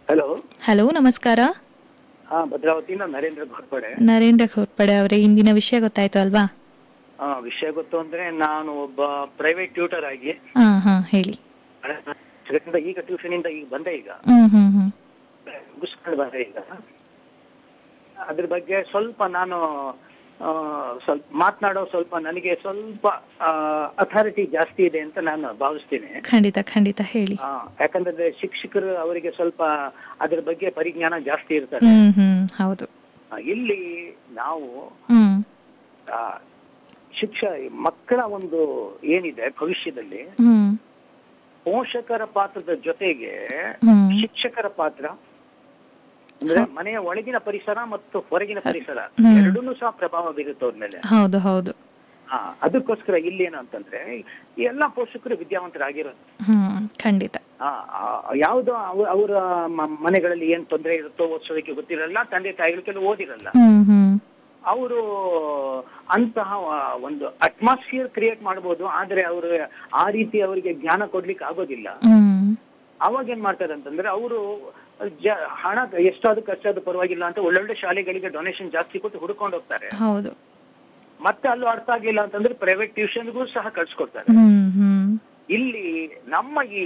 Hello hello ನಮಸ್ಕಾರ ಹಾ ಭದ್ರಾವತಿಯಿಂದ ನರೇಂದ್ರ ಘೋರ್ಪಡೆ ನರೇಂದ್ರ ಘೋರ್ಪಡೆ ಅವರೇ ಇಂದಿನ ವಿಷಯ ಗೊತ್ತಾಯ್ತು ಅಲ್ವಾ ಆ, ವಿಷಯ ಗೊತ್ತು ಅಂದ್ರೆ ನಾನು ಒಬ್ಬ ಪ್ರೈವೇಟ್ ಟ್ಯೂಟರ್ ಆಗಿ ಹಾ ಹಾ ಹೇಳಿ ಅದರಿಂದ ಈಗ ಟ್ಯೂಷನ್ ಇಂದ ಈಗ ಬಂದೆ ಈಗ ಹ್ಮ್ ಹ್ಮ್ ಹ್ಮ್ ಮುಗಿಸ್ಕೊಂಡು ಬಂದೆ ಈಗ ಅದ್ರ ಬಗ್ಗೆ ಸ್ವಲ್ಪ ನಾನು ಆ, ಸ್ವಲ್ಪ ಮಾತನಾಡೋ ಸ್ವಲ್ಪ ನನಗೆ ಸ್ವಲ್ಪ ಅಥಾರಿಟಿ ಜಾಸ್ತಿ ಇದೆ ಅಂತ ನಾನು ಭಾವಿಸ್ತೀನಿ ಖಂಡಿತ ಖಂಡಿತ ಹೇಳಿ ಆ, ಯಾಕಂದ್ರೆ ಶಿಕ್ಷಕರು ಅವರಿಗೆ ಸ್ವಲ್ಪ ಅದ್ರ ಬಗ್ಗೆ ಪರಿಜ್ಞಾನ ಜಾಸ್ತಿ ಇರ್ತಾರೆ ಹ್ಮ್ ಹ್ಮ್ ಹೌದು ಆ, ಇಲ್ಲಿ ನಾವು ಹ್ಮ್ ಆ, ಶಿಕ್ಷ ಮಕ್ಕಳ ಒಂದು ಏನಿದೆ ಭವಿಷ್ಯದಲ್ಲಿ ಹ್ಮ್ ಪೋಷಕರ ಪಾತ್ರದ ಜೊತೆಗೆ ಹ್ಮ್ ಶಿಕ್ಷಕರ ಪಾತ್ರ ಅಂದ್ರೆ ಮನೆಯ ಒಳಗಿನ ಪರಿಸರ ಮತ್ತು ಹೊರಗಿನ ಪರಿಸರ ಹ್ಮ್. ಎರಡನ್ನೂ ಸಹ ಪ್ರಭಾವ ಬೀರುತ್ತೆ ಅವ್ರ ಮೇಲೆ ಹೌದು ಹೌದು ಹಾ ಅದಕ್ಕೋಸ್ಕರ ಇಲ್ಲಿ ಏನಂತಂದ್ರೆ ಈ ಎಲ್ಲಾ ಪೋಷಕರು ವಿದ್ಯಾವಂತರಾಗಿರೋದು ಹ್ಮ್ ಖಂಡಿತ ಆ, ಆ, ಯಾವುದೋ ಅವ- ಅವರ ಮ- ಮನೆಗಳಲ್ಲಿ ಏನ್ ತೊಂದರೆ ಇರುತ್ತೋ ಓದಿಸೋದಕ್ಕೆ ಗೊತ್ತಿರಲ್ಲ ತಂದೆ ತಾಯಿಗಳು ಕೆಲವು ಓದಿರಲ್ಲ ಹ್ಮ್ ಹ್ಮ್ ಅವರು ಅಂತಹ ಒಂದು ಅಟ್ಮಾಸ್ಫಿಯರ್ ಕ್ರಿಯೇಟ್ ಮಾಡಬಹುದು ಆದ್ರೆ ಅವರು ಆ ರೀತಿ ಅವರಿಗೆ ಜ್ಞಾನ ಕೊಡ್ಲಿಕ್ಕೆ ಆಗೋದಿಲ್ಲ ಹ್ಮ್ ಅವಾಗ ಏನ್ ಮಾಡ್ತಾರೆ ಅಂತಂದ್ರೆ ಅವರು ಹಣ ಎಷ್ಟಾದ್ರೂ ಖರ್ಚಾದ್ರೂ ಪರವಾಗಿಲ್ಲ ಅಂತ ಒಳ್ಳೊಳ್ಳೆ ಶಾಲೆಗಳಿಗೆ ಡೊನೇಷನ್ ಜಾಸ್ತಿ ಕೊಟ್ಟು ಹುಡ್ಕೊಂಡು ಹೋಗ್ತಾರೆ ಹೌದು ಮತ್ತೆ ಅಲ್ಲೂ ಅರ್ಥ ಆಗಿಲ್ಲ ಅಂತಂದ್ರೆ ಪ್ರೈವೇಟ್ ಟ್ಯೂಷನ್ಗೂ ಸಹ ಕಳ್ಸಿಕೊಡ್ತಾರೆ ಹ್ಮ್ ಹ್ಮ್ ಇಲ್ಲಿ ನಮ್ಮ ಈ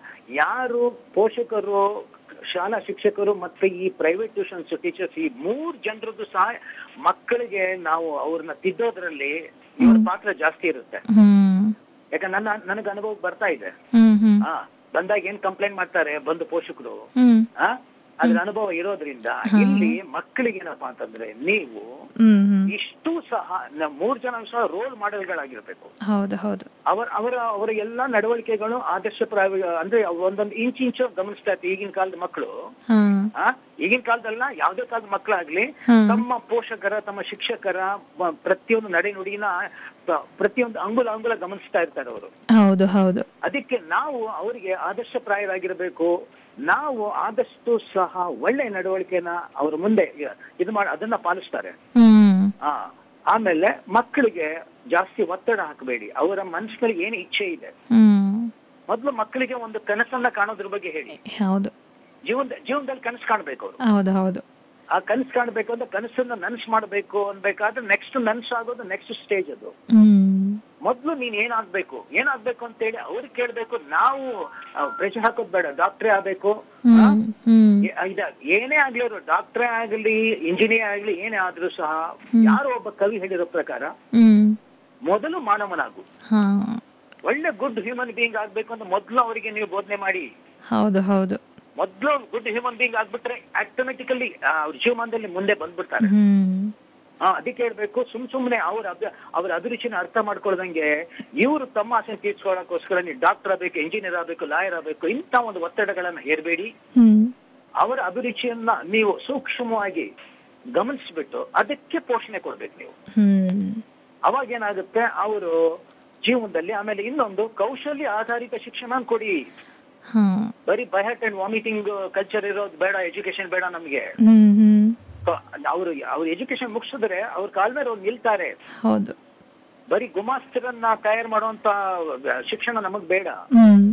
ಯಾರು ಪೋಷಕರು ಶಾಲಾ ಶಿಕ್ಷಕರು ಮತ್ತೆ ಈ ಪ್ರೈವೇಟ್ ಟ್ಯೂಷನ್ಸ್ ಟೀಚರ್ಸ್ ಈ ಮೂರ್ ಜನರದ್ದು ಸಹ ಮಕ್ಕಳಿಗೆ ನಾವು ಅವ್ರನ್ನ ತಿದ್ದೋದ್ರಲ್ಲಿ ಇವ್ರ ಪಾತ್ರ ಜಾಸ್ತಿ ಇರುತ್ತೆ ಹ್ಮ್ ಯಾಕಂದ್ರೆ ನನ್ನ ನನಗೆ ಅನುಭವ ಬರ್ತಾ ಇದೆ ಹ್ಮ್ ಹ್ಮ್ ಹಾ ಬಂದಾಗ ಏನ್ ಕಂಪ್ಲೇಂಟ್ ಮಾಡ್ತಾರೆ ಬಂದು ಪೋಷಕರು ಹ್ಮ್ ಆ ಅದ್ರ ಅನುಭವ ಇರೋದ್ರಿಂದ ಇಲ್ಲಿ ಮಕ್ಕಳಿಗೆ ಏನಪ್ಪಾ ಅಂತಂದ್ರೆ ನೀವು ಹ್ಮ್ ಹ್ಮ್ ಇಷ್ಟು ಸಹ ನ- ಮೂರ್ ಜನ ಸಹ ರೋಲ್ ಮಾಡೆಲ್ಗಳಾಗಿರ್ಬೇಕು ಹೌದು ಹೌದು ಅವರ ಅವರ ಅವರ ಎಲ್ಲಾ ನಡವಳಿಕೆಗಳು ಆದರ್ಶಪ್ರಾಯ ಅಂದ್ರೆ ಒಂದೊಂದು ಇಂಚ್ ಇಂಚು ಗಮನಿಸ್ತಾ ಇತ್ತು ಈಗಿನ ಕಾಲದ ಮಕ್ಕಳು ಹಾ ಆ ಈಗಿನ ಕಾಲದಲ್ಲ ಯಾವ್ದೇ ಕಾಲದ ಮಕ್ಕಳಾಗ್ಲಿ ಹಾ. ತಮ್ಮ ಪೋಷಕರ ತಮ್ಮ ಶಿಕ್ಷಕರ ಮ- ಪ್ರತಿಯೊಂದು ನಡೆ ನುಡಿನ ಪ- ಪ್ರತಿಯೊಂದು ಅಂಗುಲ ಅಂಗುಲ ಗಮನಿಸ್ತಾ ಇರ್ತಾರೆ ಅವರು ಹೌದು ಹೌದು ಅದಕ್ಕೆ ನಾವು ಅವರಿಗೆ ಆದರ್ಶಪ್ರಾಯರಾಗಿರ್ಬೇಕು ನಾವು ಆದಷ್ಟು ಸಹ ಒಳ್ಳೆ ನಡವಳಿಕೆನ ಅವ್ರ ಮುಂದೆ ಇದು ಮಾಡಿ ಅದನ್ನ ಪಾಲಿಸ್ತಾರೆ ಹ್ಮ್ ಆ ಆಮೇಲೆ ಮಕ್ಕಳಿಗೆ ಜಾಸ್ತಿ ಒತ್ತಡ ಹಾಕಬೇಡಿ ಅವರ ಮನಸ್ಸಿನಲ್ಲಿ ಏನು ಇಚ್ಛೆ ಇದೆ ಹ್ಮ್ ಮೊದಲು ಮಕ್ಕಳಿಗೆ ಒಂದು ಕನಸನ್ನ ಕಾಣೋದ್ರ ಬಗ್ಗೆ ಹೇಳಿ ಹೌದು ಜೀವನ ಜೀವನದಲ್ಲಿ ಕನಸು ಕಾಣ್ಬೇಕು ಅವರು ಹೌದು ಹೌದು ಆ ಕನಸು ಕಾಣ್ಬೇಕು ಅಂದ್ರೆ ಕನಸನ್ನ ನನ್ಸ್ ಮಾಡ್ಬೇಕು ಅನ್ಬೇಕಾದ್ರೆ ನೆಕ್ಸ್ಟ್ ನನ್ಸ್ ಆಗೋದು ನೆಕ್ಸ್ಟ್ ಸ್ಟೇಜ್ ಅದು ಹ್ಮ್ ಮೊದ್ಲು ನೀನ್ ಏನಾಗ್ಬೇಕು ಏನಾಗ್ಬೇಕು ಅಂತೇಳಿ ಅವ್ರಿಗೆ ಕೇಳ್ಬೇಕು ನಾವು ಪ್ರೆಷರ್ ಹಾಕೋದ್ ಬೇಡ ಡಾಕ್ಟ್ರೇ ಆಗ್ಬೇಕು ಆ? ಹ್ಮ್ ಹ್ಮ್ ಏ- ಇದ ಏನೇ ಆಗ್ಲಿ ಅವರು ಡಾಕ್ಟ್ರೇ ಆಗ್ಲಿ ಇಂಜಿನಿಯರ್ ಆಗ್ಲಿ ಏನೇ ಆದ್ರೂ ಸಹ ಯಾರೋ ಒಬ್ಬ ಕವಿ ಹೇಳಿರೋ ಪ್ರಕಾರ ಹ್ಮ್ ಮೊದಲು ಮಾನವನಾಗು ಹಾ ಒಳ್ಳೆ ಗುಡ್ ಹ್ಯೂಮನ್ ಬೀಯಿಂಗ್ ಆಗ್ಬೇಕು ಅಂತ ಮೊದ್ಲು ಅವರಿಗೆ ನೀವು ಬೋಧನೆ ಮಾಡಿ ಹೌದು ಹೌದು ಮೊದ್ಲು ಗುಡ್ ಹ್ಯೂಮನ್ ಬೀಯಿಂಗ್ ಆಗ್ಬಿಟ್ರೆ ಆಟೋಮೆಟಿಕಲಿ ಅವ್ರ ಜೀವಮಾನದಲ್ಲಿ ಮುಂದೆ ಬಂದ್ಬಿಡ್ತಾರೆ ಹ್ಮ್ ಆ, ಅದಕ್ಕೆ ಹೇಳ್ಬೇಕು ಸುಮ್ ಸುಮ್ನೆ ಅವ್ರ ಅಭ್ಯ- ಅವ್ರ ಅಭಿರುಚಿನ ಅರ್ಥ ಮಾಡ್ಕೊಳ್ದಂಗೆ ಇವರು ತಮ್ಮ ಆಸೆ ತೀರ್ಸ್ಕೊಳ್ಳೋಕೋಸ್ಕರ ನೀವು ಡಾಕ್ಟರ್ ಆಗ್ಬೇಕು ಇಂಜಿನಿಯರ್ ಆಗ್ಬೇಕು ಲಾಯರ್ ಆಗ್ಬೇಕು ಇಂಥ ಒಂದು ಒತ್ತಡಗಳನ್ನ ಹೇರಬೇಡಿ ಹ್ಮ್ ಅವರ ಅಭಿರುಚಿಯನ್ನ ನೀವು ಸೂಕ್ಷ್ಮವಾಗಿ ಗಮನಿಸ್ಬಿಟ್ಟು ಅದಕ್ಕೆ ಪೋಷಣೆ ಕೊಡ್ಬೇಕು ನೀವು ಹ್ಮ್ ಅವಾಗ ಏನಾಗುತ್ತೆ ಅವರು ಜೀವನದಲ್ಲಿ ಆಮೇಲೆ ಇನ್ನೊಂದು ಕೌಶಲ್ಯ ಆಧಾರಿತ ಶಿಕ್ಷಣ ಕೊಡಿ ಹಾ ಬರೀ ಬೈಹಟ್ ಅಂಡ್ ವಾಮಿಟಿಂಗ್ ಕಲ್ಚರ್ ಇರೋದು ಬೇಡ ಎಜುಕೇಶನ್ ಬೇಡ ನಮ್ಗೆ ಹ್ಮ್ ಹ್ಮ್ ಅವರು ಅವ್ರ ಎಜುಕೇಶನ್ ಮುಗಿಸಿದ್ರೆ ಅವ್ರ ಕಾಲ ಮೇಲೆ ಅವ್ರು ನಿಲ್ತಾರೆ ಹೌದು ಬರೀ ಗುಮಾಸ್ತರನ್ನ ತಯಾರು ಮಾಡುವಂತ ಶಿಕ್ಷಣ ನಮಗ್ ಬೇಡ ಹ್ಮ್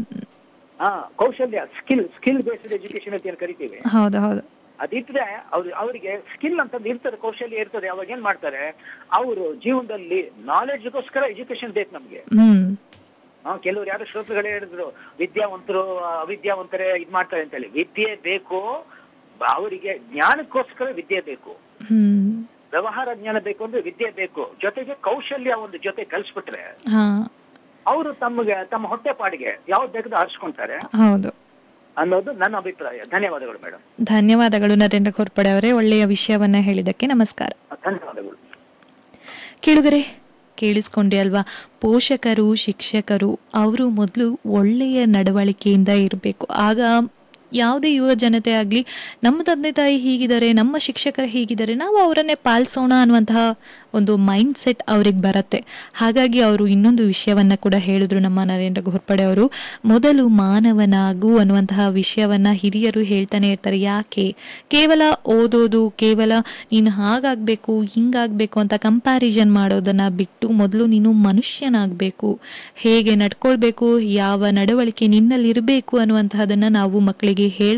ಹಾ ಕೌಶಲ್ಯ ಸ್ಕಿಲ್ ಸ್ಕಿಲ್ ಬೇಸ್ಡ್ ಎಜುಕೇಶನ್ ಅಂತ ಏನ್ ಕರಿತೀವಿ ಹೌದು ಹೌದು ಅದಿದ್ರೆ ಅವ್ರು ಅವರಿಗೆ ಸ್ಕಿಲ್ ಅಂತ ಇರ್ತದೆ ಕೌಶಲ್ಯ ಇರ್ತದೆ ಅವಾಗ ಏನ್ ಮಾಡ್ತಾರೆ ಅವರು ಜೀವನದಲ್ಲಿ ನಾಲೆಡ್ಜ್ಗೋಸ್ಕರ ಎಜುಕೇಶನ್ ಬೇಕು ನಮ್ಗೆ ಹ್ಮ್ ಹಾ ಕೆಲವ್ರು ಯಾರು ಶ್ರೋತೃಗಳೇ ಹೇಳಿದ್ರು ವಿದ್ಯಾವಂತರು ಅವಿದ್ಯಾವಂತರೇ ಇದ್ ಮಾಡ್ತಾರೆ ಅಂತೇಳಿ ವಿದ್ಯೆ ಬೇಕು ಬ- ಅವರಿಗೆ ಜ್ಞಾನಕ್ಕೋಸ್ಕರ ವಿದ್ಯೆ ಬೇಕು ಹ್ಮ್ ವ್ಯವಹಾರ ಜ್ಞಾನ ಬೇಕು ಅಂದ್ರೆ ವಿದ್ಯೆ ಬೇಕು ಜೊತೆಗೆ ಕೌಶಲ್ಯ ಒಂದು ಜೊತೆ ಕಲ್ಸ್ಬಿಟ್ರೆ ಹಾ ಅವರು ತಮಗೆ ತಮ್ಮ ಹೊಟ್ಟೆ ಪಾಡಿಗೆ ಯಾವ್ದು ಬೇಕಾದ್ರೂ ಆರಿಸ್ಕೊಂತಾರೆ ಹೌದು ಅನ್ನೋದು ನನ್ನ ಅಭಿಪ್ರಾಯ ಧನ್ಯವಾದಗಳು ಮೇಡಮ್ ಧನ್ಯವಾದಗಳು ನರೇಂದ್ರ ಘೋರ್ಪಡೆ ಅವರೇ ಒಳ್ಳೆಯ ವಿಷಯವನ್ನ ಹೇಳಿದ್ದಕ್ಕೆ ನಮಸ್ಕಾರ ಧನ್ಯವಾದಗಳು ಕೇಳುಗರೆ ಕೇಳಿಸ್ಕೊಂಡೆ ಅಲ್ವಾ ಪೋಷಕರು ಶಿಕ್ಷಕರು ಅವರು ಮೊದಲು ಒಳ್ಳೆಯ ನಡವಳಿಕೆಯಿಂದ ಇರಬೇಕು ಆಗ ಯಾವುದೇ ಯುವ ಜನತೆ ಆಗಲಿ ನಮ್ಮ ತಂದೆ ತಾಯಿ ಹೀಗಿದ್ದಾರೆ ನಮ್ಮ ಶಿಕ್ಷಕರು ಹೀಗಿದ್ದಾರೆ ನಾವು ಅವರನ್ನೇ ಪಾಲಿಸೋಣ ಅನ್ನುವಂತಹ ಒಂದು ಮೈಂಡ್ ಸೆಟ್ ಅವ್ರಿಗೆ ಬರುತ್ತೆ ಹಾಗಾಗಿ ಅವರು ಇನ್ನೊಂದು ವಿಷಯವನ್ನ ಕೂಡ ಹೇಳಿದ್ರು ನಮ್ಮ ನರೇಂದ್ರ ಘೋರ್ಪಡೆ ಅವರು ಮೊದಲು ಮಾನವನಾಗು ಅನ್ನುವಂತಹ ವಿಷಯವನ್ನ ಹಿರಿಯರು ಹೇಳ್ತಾನೆ ಇರ್ತಾರೆ ಯಾಕೆ ಕೇವಲ ಓದೋದು ಕೇವಲ ನೀನು ಹಾಗಾಗಬೇಕು ಹಿಂಗಾಗಬೇಕು ಅಂತ ಕಂಪ್ಯಾರಿಸನ್ ಮಾಡೋದನ್ನ ಬಿಟ್ಟು ಮೊದಲು ನೀನು ಮನುಷ್ಯನಾಗಬೇಕು ಹೇಗೆ ನಡ್ಕೊಳ್ಬೇಕು ಯಾವ ನಡವಳಿಕೆ ನಿನ್ನಲ್ಲಿರಬೇಕು ಅನ್ನುವಂತಹದನ್ನ ನಾವು ಮಕ್ಕಳಿಗೆ ಹೇಳ್